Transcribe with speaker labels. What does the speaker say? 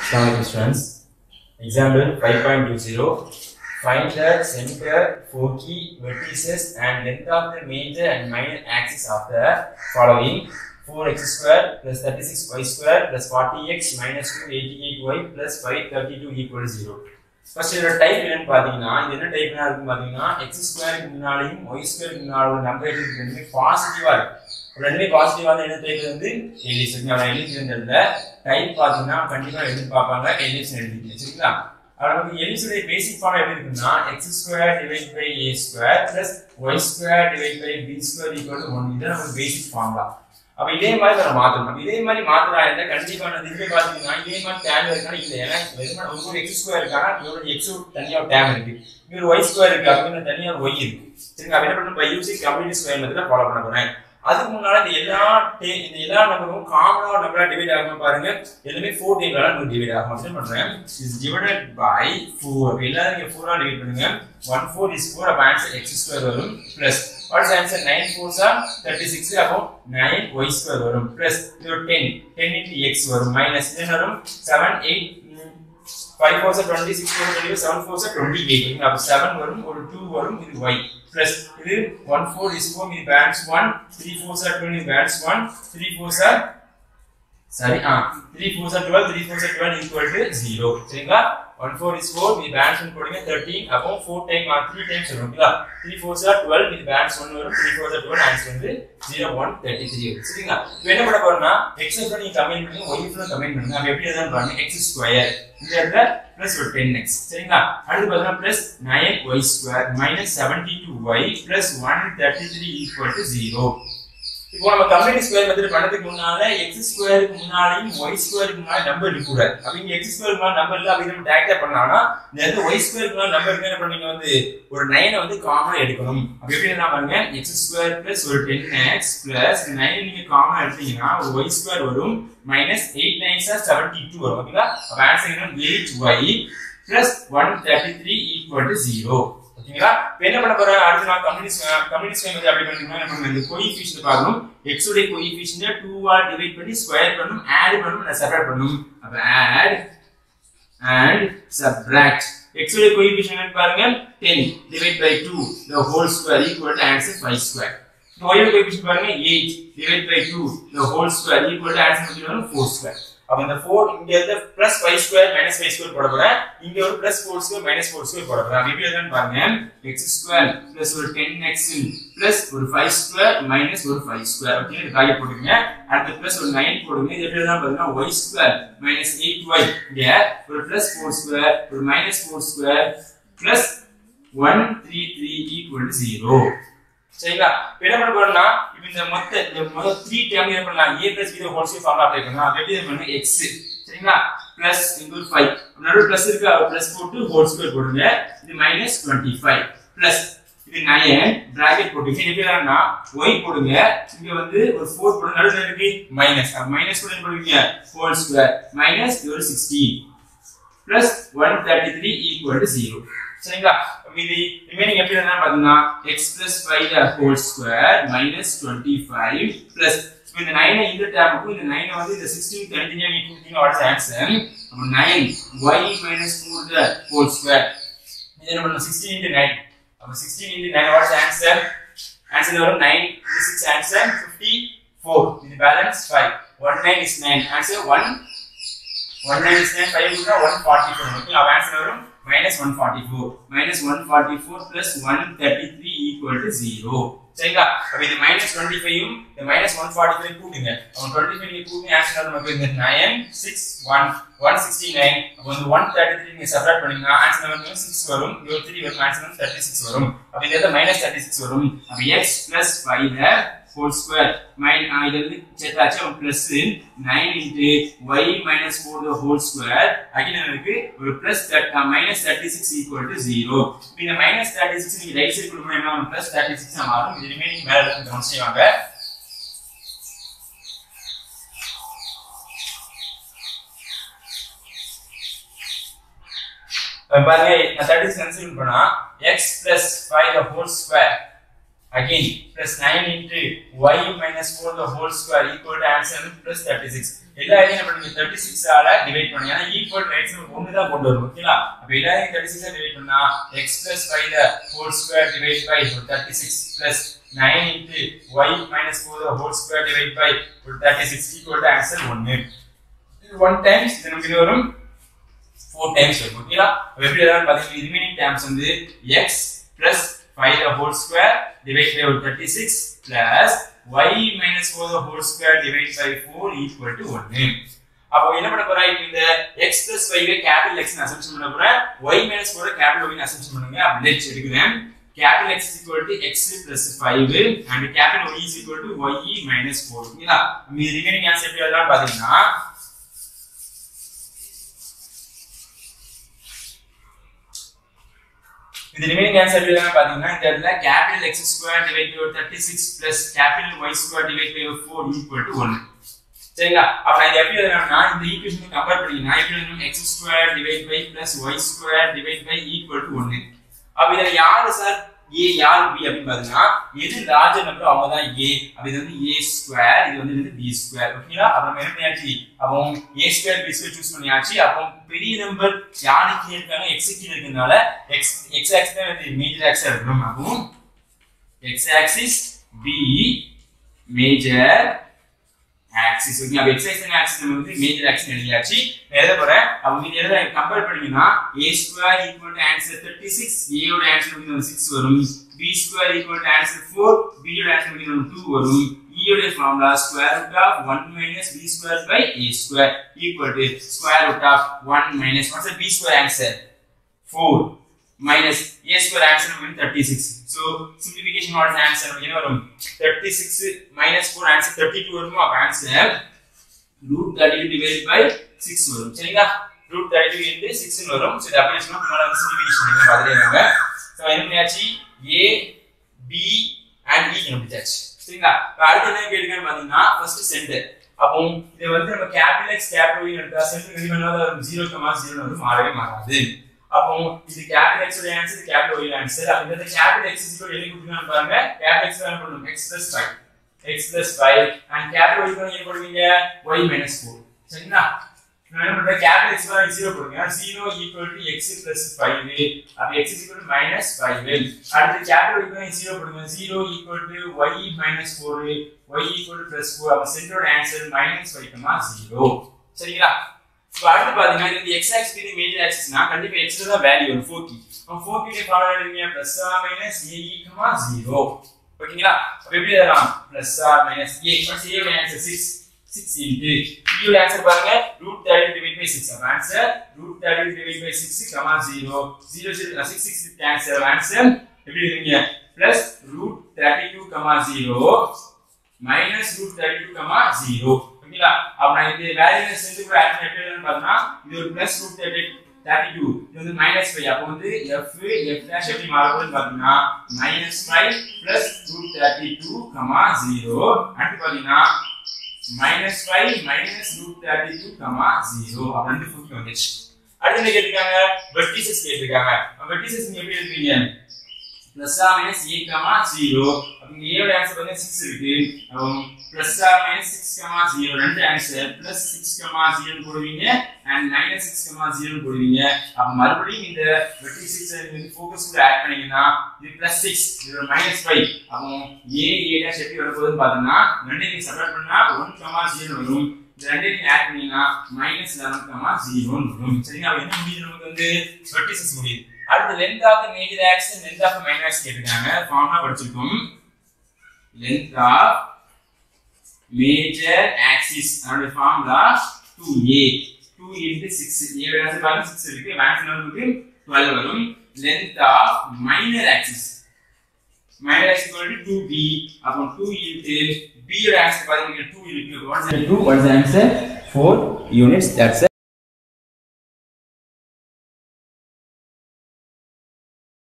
Speaker 1: Assalamualaikum students. Example 5.20. Find the center, foci, vertices and length of the major and minor axis of the following 4x square plus 36y square plus 40x minus 288y plus 532 equal to 0. First இதோட type என்னன்னு பாத்தீங்கன்னா இது என்ன டைப்னா இருக்கும் பாத்தீங்கன்னா X ஸ்கொயருக்கு முன்னாலையும் Y ஸ்கொயருக்கு முன்னாலும் நம்பர் இருக்கு ரெண்டுமே பாசிட்டிவா இருக்கு ரெண்டுமே பாசிட்டிவா என்ன டைப் வந்து எலிஸ் நான் எழுதி இருந்ததுல டைப் பாத்தீங்கன்னா கண்டிப்பா எழுதி பார்ப்பாங்க எலிஸ் எழுதிட்டு சரிங்களா அது நமக்கு எலிஸுடைய பேசிக் ஃபார்ம் எப்படி இருக்குன்னா x square divide by a square plus y square divide by b square equal to one இது நமக்கு பேசிக் ஃபார்ம் தான் அப்ப இதே மாதிரி நம்ம மாத்தணும் அப்ப இதே மாதிரி மாத்திரா இருந்தா கண்டிப்பா நான் இதுவே பாத்தீங்கன்னா இதே மாதிரி டேம் இருக்கா இல்ல ஏன்னா வெறும் ஒரு எக்ஸ் ஸ்கொயர் இருக்கானா இதோட எக்ஸ் தனியா ஒரு டேம் இருக்கு இங்க ஒய் ஸ்கொயர் இருக்கு அப்படின்னு தனியா ஒரு ஒய் இருக்கு சரிங்க அப்ப என்ன பண்ணணும் பை யூசிங் கம்ப்ளீட் ஸ்கொயர் மெத்தட ஃபாலோ பண்ண போறேன் அதுக்கு முன்னால இந்த எல்லா டே- இந்த எல்லா நம்பரும் காமனா ஒரு நம்பரா டிவைட் ஆகும் பாருங்க எல்லாமே ஃபோர் டேபிளால நமக்கு டிவைட் ஆகும் அப்படி பண்றேன் இஸ் டிவைடட் பை ஃபோர் எல்லாரும் இங்க ஃபோரா டிவைட் பண்ணுங்க ஒன் ஃபோர் இஸ் ஃபோர் அப்ப ஆன்சர் எக்ஸ் ஸ்கொயர் வரும் plus what is answer nine fours are thirty six அப்போ நைன் ஒய் ஸ்கொயர் வரும் பிளஸ் இது டென் டென் இன்ட்டு எக்ஸ் வரும் மைனஸ் இது வரும் seven eight five fours twenty six four twenty seven fours twenty eight அப்போ seven வரும் ஒரு two வரும் இது ஒய் பிளஸ் இது ஒன் ஃபோர் இஸ் ஃபோர் இது balance one three fours are twenty balance one three fours are sorry ah three fours are twelve three fours are twelve equal to zero சரிங்களா one four is four இது balance போடுங்க thirteen அப்போ four time three times வரும் ஓகேங்களா three fours are twelve இது balance one வரும் three fours are twelve answer வந்து zero one thirty three வரும் சரிங்களா இப்போ என்ன பண்ண போறோம்னா எக்ஸ் கூட நீங்க கமெண்ட் பண்ணுங்க ஒய் கூட கமெண்ட் பண்ணுங்க அப்ப எப்படி எதாவது பாருங்க எக்ஸ் ஸ்கொயர் இந்த இடத்துல பிளஸ் ஒரு டென் எக்ஸ் சரிங்களா அடுத்து பார்த்தீங்கன்னா plus nine y square minus seventy two y plus one thirty three equal to zero இப்போ நம்ம கம்ப்ளீட் ஸ்கொயர் மெத்தட் பண்ணதுக்கு முன்னால எக்ஸ் ஸ்கொயருக்கு முன்னாலையும் ஒய் ஸ்கொயருக்கு முன்னாடி நம்பர் இருக்க கூடாது அப்ப இங்க எக்ஸ் ஸ்கொயருக்கு முன்னாடி நம்பர் இல்ல அப்படி நம்ம டேரக்டா பண்ணலாம்னா இந்த இடத்துல ஒய் ஸ்கொயருக்கு முன்னாடி நம்பர் இருக்கு என்ன பண்ணீங்க வந்து ஒரு நைனை வந்து காமனா எடுக்கணும் அப்ப எப்படி என்ன பாருங்க எக்ஸ் ஸ்கொயர் பிளஸ் ஒரு டென் எக்ஸ் பிளஸ் நைன் நீங்க காமனா எடுத்தீங்கன்னா ஒரு ஒய் ஸ்கொயர் வரும் minus eight nines seventy two வரும் ஓகேங்களா அப்ப ஆன்சர் என்ன eight y plus one thirty three equal to zero ஓகேங்களா இப்போ என்ன பண்ண போறோம் அடுத்து நான் கம்யூனிஸ்ட் கம்யூனிஸ்ட் மெத்தட் அப்படி பண்ணிக்கணும் என்ன பண்ணுங்க இந்த கோஎஃபிஷியன்ட் பார்க்கணும் x உடைய கோஎஃபிஷியன்ட் 2 ஆல் டிவைட் பண்ணி ஸ்கொயர் பண்ணனும் ஆட் பண்ணனும் நான் செப்பரேட் பண்ணனும் அப்ப ஆட் and subtract x உடைய கோஎஃபிஷியன்ட் பாருங்க 10 divide by 2 the whole square equal to answer 5 square y உடைய கோஎஃபிஷியன்ட் பாருங்க 8 divide by 2 the whole square equal to answer வந்து 4 square அப்ப இந்த 4 இங்க இருந்து பிளஸ் 5 ஸ்கொயர் மைனஸ் 5 ஸ்கொயர் போட போறேன் இங்க ஒரு பிளஸ் 4 ஸ்கொயர் மைனஸ் 4 ஸ்கொயர் போட போறேன் எப்படி எழுதணும் பாருங்க x ஸ்கொயர் பிளஸ் ஒரு 10x பிளஸ் ஒரு 5 ஸ்கொயர் மைனஸ் ஒரு 5 ஸ்கொயர் ஓகே இது காலி போடுங்க அடுத்து பிளஸ் ஒரு 9 போடுங்க இது எப்படி எழுதலாம் பாத்தீங்கன்னா y ஸ்கொயர் மைனஸ் 8y இங்க ஒரு பிளஸ் 4 ஸ்கொயர் ஒரு minus 4 square plus 133 equal to 0 சரிங்களா இப்ப என்ன பண்ண போறோம்னா இப்ப இந்த மொத்த இந்த மொத்த த்ரீ டேர்ம் என்ன பண்ணலாம் a plus b whole square formula apply பண்ணலாம் அப்ப எப்படி இது பண்ணுங்க x சரிங்களா பிளஸ் இங்க ஒரு 5 நடுவுல பிளஸ் இருக்கு பிளஸ் போட்டு ஹோல் ஸ்கொயர் போடுங்க இது மைனஸ் 25 பிளஸ் இது 9 பிராக்கெட் போட்டுங்க எப்படி வரணும்னா y போடுங்க இங்க வந்து ஒரு 4 போடுங்க நடுவுல இருக்கு மைனஸ் அப்ப மைனஸ் போடுங்க போடுவீங்க ஹோல் ஸ்கொயர் மைனஸ் இது ஒரு 16 பிளஸ் 133 ஈக்குவல் டு 0 சரிங்களா மீதி ரிமைனிங் எப்படி இருந்தா பாத்தீங்கன்னா x plus 5 the whole square minus 25 plus இப்போ இந்த 9 இந்த டேர்முக்கும் இந்த 9 வந்து இந்த 16 தனித்தனியா நீ கூட்டிங்க வாட் இஸ் ஆன்சர் அப்ப 9 y minus 4 the whole square இது என்ன பண்ணணும் 16 into 9 அப்ப 16 into 9 what is answer answer வரும் 9 into 6 ஆன்சர் 54 இது பேலன்ஸ் 5 1 9 is 9 ஆன்சர் 1 1 9 is 9 5 கூட 144 ஓகே அப்ப ஆன்சர் வரும் minus 144 minus 144 plus 133 equal to 0 சரிங்களா அப்ப இந்த minus 25 யும் இந்த minus 145 கூட்டுங்க அப்ப 25 நீங்க கூட்டி ஆன்சர் நமக்கு இந்த 9 6 1 169 அப்ப வந்து 133 நீங்க செப்பரேட் பண்ணீங்கன்னா ஆன்சர் நமக்கு 6 வரும் இங்க ஒரு 3 வரும் ஆன்சர் வந்து 36 வரும் அப்ப இந்த இடத்துல minus 36 வரும் அப்ப x plus 5 ல whole square மைன் இது வந்து சேர்த்தாச்சு அவன் plus nine into y minus four the whole square again எனக்கு ஒரு plus minus thirty six equal to zero இந்த மைனஸ் தேர்ட்டி சிக்ஸ் நீங்க ரைட் சைடு கொடுக்கணும் என்ன பிளஸ் தேர்ட்டி சிக்ஸ் மாறும் இது ரிமைனிங் மேல இருந்து கவனிச்சு செய்வாங்க பாருங்க நான் தேர்ட்டி சிக்ஸ் கன்சிடர் பண்ணா x plus five the whole square again plus 9 into y minus 4 the whole square equal to answer plus 36 எல்லா இதையும் என்ன பண்ணுங்க தேர்ட்டி சிக்ஸ் ஆல டிவைட் பண்ணுங்க ஏன்னா ஈக்குவல் ரைட்ஸ் ஒன்று தான் கொண்டு வரும் ஓகேங்களா அப்ப எல்லாரையும் தேர்ட்டி சிக்ஸ் டிவைட் பண்ணா x plus five whole square divide by thirty six plus nine into y minus four whole square divide by thirty six equal to answer ஒன்று இது ஒன் டைம்ஸ் இது நமக்கு இது வரும் ஃபோர் டைம்ஸ் வரும் ஓகேங்களா அப்ப எப்படி எழுதலாம் பாத்தீங்கன்னா ரிமைனிங் டேர்ம்ஸ் வந்து x plus five whole square divide by ஒரு thirty six plus y minus 4 the whole square divided by 4 equal to 1 அப்போ என்ன பண்ண போறா இப்போ இந்த x plus y வை கேபிட்டல் x னு அசம்ப்ஷன் பண்ண போறேன் y minus 4 கேபிட்டல் y னு அசம்ப்ஷன் பண்ணுங்க அப்ப லெட்ஸ் எடுக்கிறேன் capital X is equal to x plus 5 and capital Y is equal to y minus 4 ஓகேங்களா மீதி ரிமைனிங் ஆன்சர் எப்படி எழுதலாம் பாத்தீங்கன்னா இந்த ரிமைனிங் ஆன்சர் எப்படி எழுதலாம் பாத்தீங்கன்னா இந்த இடத்துல capital X square divided by 36 plus capital Y square divided by 4 equal to 1 சரிங்களா அப்ப நான் இதை எப்படி எழுதணும்னா இந்த ஈக்குவேஷனை கம்பேர் பண்ணீங்கன்னா எப்படி எழுதணும் x square divide by plus y square divide by equal to 1 அப்ப இதுல யாரு சார் a யார் b அப்படின்னு பாத்தீங்கன்னா எது லார்ஜர் நம்பர் அவங்க தான் a அப்ப இது வந்து a ஸ்கொயர் இது வந்து இது b ஸ்கொயர் ஓகேங்களா அப்ப நம்ம என்ன பண்ணியாச்சு அப்போ a square b square choose பண்ணியாச்சு அப்போ பெரிய நம்பர் யாரு கீழ இருக்காங்க x கீழ இருக்கறனால x x ஆக்சிஸ் தான் வந்து மேஜர் ஆக்சிஸ் இருக்கணும் அப்போ x axis b major axis okay அப்ப எக்ஸ் ஆக்சிஸ் ஆக்சிஸ் நம்ம வந்து மேஜர் ஆக்சிஸ் எழுதியாச்சு நான் எழுத போறேன் அப்ப நீங்க எழுத கம்பேர் பண்ணீங்கன்னா a square equal to answer 36 a யோட ஆன்சர் வந்து 6 வரும் b square equal to answer 4 b யோட ஆன்சர் வந்து 2 வரும் e யோட formula square root of 1 minus b square by a square equal to square root of 1 minus what's b square answer 4 minus a square answer will be 36. So simplification what is the answer? You know, 36 minus 4 answer 32 வரும் அப்ப answer root 32 divided by 6 வரும் சரிங்களா root 32 into 6 னு வரும் so இது அப்படியே சொன்னா முன்னால வந்து simplification என்ன பாத்துட்டே so என்ன பண்ணியாச்சு a b and e கண்டுபிடிச்சாச்சு சரிங்களா இப்ப அடுத்து என்ன கேட்டுக்கன்னு பாத்தீங்கன்னா ஃபர்ஸ்ட் சென்டர் அப்போ இது வந்து நம்ம கேபிட்டல் எக்ஸ் கேபிட்டல் y எடுத்தா சென்டர் ரெடி பண்ணாத 0 0 வந்து மாறவே மாறாது அப்போ இது கேபிட்டல் எக்ஸ் உடைய ஆன்சர் கேபிட்டல் ஒய் ஆன்சர் அப்ப இந்த கேபிட்டல் எக்ஸ் இஸ் எழுதி கொடுத்துருக்காங்க பாருங்க கேபிட்டல் எக்ஸ் என்ன பண்ணணும் x plus 5 x plus 5 and capital y க்கு என்ன போடுவீங்க y minus 4 சரிங்களா நான் என்ன பண்றேன் கேபிட்டல் எக்ஸ் தான் 0 போடுங்க 0 equal to x plus 5 அப்ப x is equal to minus 5 அடுத்து கேபிட்டல் y க்கு 0 போடுங்க 0 equal to y minus 4 y equal to plus 4 அப்ப சென்டரோட ஆன்சர் minus 5 0 சரிங்களா இப்போ அடுத்து பாத்தீங்கன்னா இது எக்ஸ் ஆக்சிஸ் இது மேஜர் ஆக்சிஸ்னா கண்டிப்பா எக்ஸ் தான் வேல்யூ வரும் 4 அப்ப 4 கிட்ட ஃபார்முலா எழுதுங்க plus or minus a e comma 0 ஓகேங்களா அப்ப எப்படி எழுதலாம் plus or minus a first a ஓட ஆன்சர் 6 6 இன்டு e ஓட ஆன்சர் பாருங்க ரூட் 30 டிவைட் பை 6 அப்ப answer root 30 divide by 6 comma 0 0 0 6 6 cancel answer எப்படி எழுதுங்க plus root 32 comma 0 minus root 32 comma 0 ஓகேங்களா அப்ப நான் இந்த வேல்யூ செஞ்சு கூட ஆட் பண்ணி எப்படி பார்த்தா இது ஒரு பிளஸ் ரூட் தேர்ட்டி டூ இது வந்து மைனஸ் ஃபைவ் அப்போ வந்து எஃப் எஃப் டேஷ் எப்படி மாறுதுன்னு பார்த்தீங்கன்னா minus five plus root thirty two comma zero அடுத்து பார்த்தீங்கன்னா minus five minus root thirty two comma zero அப்போ ரெண்டு ஃபுட் வந்துச்சு அடுத்து என்ன கேட்டிருக்காங்க வெர்டிசஸ் கேட்டிருக்காங்க வெர்டிசஸ் நீங்க எப்படி எழுதுவீங்க plus or minus a comma zero அப்ப ஏ யோட ஆன்சர் வந்து சிக்ஸ் இருக்கு plus or minus six comma zero ரெண்டு answer plus six comma zero போடுவீங்க and minus six comma zero போடுவீங்க அப்ப மறுபடியும் இந்த வெட்டி சிக்ஸ் வந்து ஃபோக்கஸ் கூட ஆட் பண்ணீங்கன்னா இது பிளஸ் சிக்ஸ் இது மைனஸ் ஃபைவ் அப்போ ஏ ஏ டேஷ் எப்படி வர போகுதுன்னு பார்த்தோம்னா ரெண்டையும் நீங்க செப்பரேட் பண்ணா ஒன் கமா ஜீரோ வரும் இந்த ரெண்டையும் நீங்க ஆட் பண்ணீங்கன்னா மைனஸ் லெவன் கமா ஜீரோன்னு வரும் சரிங்க அப்ப என்ன முடியுது நமக்கு வந்து வெர்டிசஸ் முடியுது அடுத்து length of the major axis length of minor axis கேட்டிருக்காங்க ஃபார்முலா படிச்சிருக்கோம் லென்த் ஆஃப் மேஜர் ஆக்சிஸ் அதோட ஃபார்முலா 2a 2 into 6 a வேற பாருங்க 6 இருக்கு மேக்ஸ் நமக்கு 12 வரும் length of minor axis minor axis equal to 2b அப்போ 2 into b யோட ஆன்சர் பாருங்க 2 இருக்கு watts 2 watts answer 4 units that's